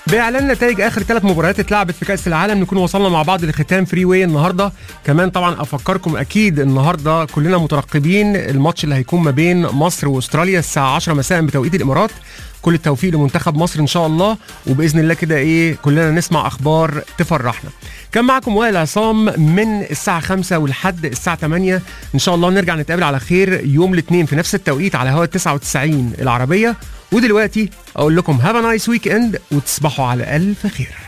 باعلان نتائج اخر ثلاث مباريات اتلعبت في كاس العالم نكون وصلنا مع بعض لختام فري واي النهارده كمان طبعا افكركم اكيد النهارده كلنا مترقبين الماتش اللي هيكون ما بين مصر واستراليا الساعه 10 مساء بتوقيت الامارات كل التوفيق لمنتخب مصر ان شاء الله وباذن الله كده ايه كلنا نسمع اخبار تفرحنا كان معكم وائل عصام من الساعه 5 ولحد الساعه 8 ان شاء الله نرجع نتقابل على خير يوم الاثنين في نفس التوقيت على هوا 99 العربيه ودلوقتي اقول لكم هاف نايس ويك اند وتصبحوا على الف خير